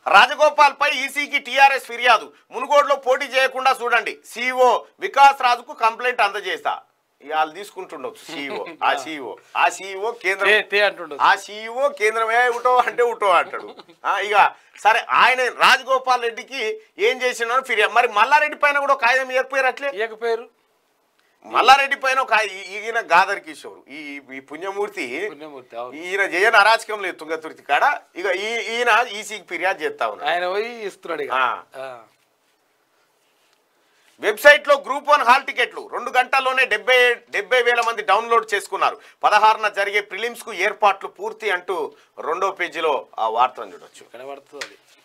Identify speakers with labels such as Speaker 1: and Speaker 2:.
Speaker 1: రాజగోపాల్ పై ఈసీకి టీఆర్ఎస్ ఫిర్యాదు మునుగోడులో పోటీ చేయకుండా చూడండి సీఈఓ వికాస్ రాజుకు కంప్లైంట్ అందజేస్తా ఇక వాళ్ళు తీసుకుంటుండొచ్చు సీఈఓ ఆ సీఈఓ ఆ సీఈఓ కేంద్రం
Speaker 2: తే తే అంటుండదు
Speaker 1: ఆ సీఈఓ కేంద్రమే ఉటో అంటే ఉటో అంటాడు ఆ, ఇక సరే ఆయన రాజగోపాల్ రెడ్డికి ఏం చేసినాడు ఫిర్యాదు మరి మల్లారెడ్డి పైన కూడా ఒక కాగితం ఏర్పోయారు అట్లే
Speaker 2: ఇయ్యకపోయారు
Speaker 1: మల్లారెడ్డి పైన ఒక ఈ- ఈయన గాదర్ కిషోర్ ఈ ఈ పుణ్యమూర్తి
Speaker 2: పుణ్యమూర్తి అవును
Speaker 1: ఈయన చేయని అరాచకం లేదు తుంగతుర్తి కాడ ఇక ఈ- ఈయన ఈసీకి ఫిర్యాదు చేస్తా ఉన్నాడు
Speaker 2: ఆయన పోయి ఇస్తున్నాడు ఇక
Speaker 1: ఆ.
Speaker 2: ఆ.
Speaker 1: వెబ్సైట్ లో గ్రూప్ వన్ హాల్ టికెట్లు రెండు గంటల్లోనే డెబ్బై డెబ్బై వేల మంది డౌన్లోడ్ చేసుకున్నారు పదహారున జరిగే ప్రిలిమ్స్ కు ఏర్పాట్లు పూర్తి అంటూ రెండో పేజీలో ఆ వార్తను చూడొచ్చు
Speaker 2: కనబడుతుంది అది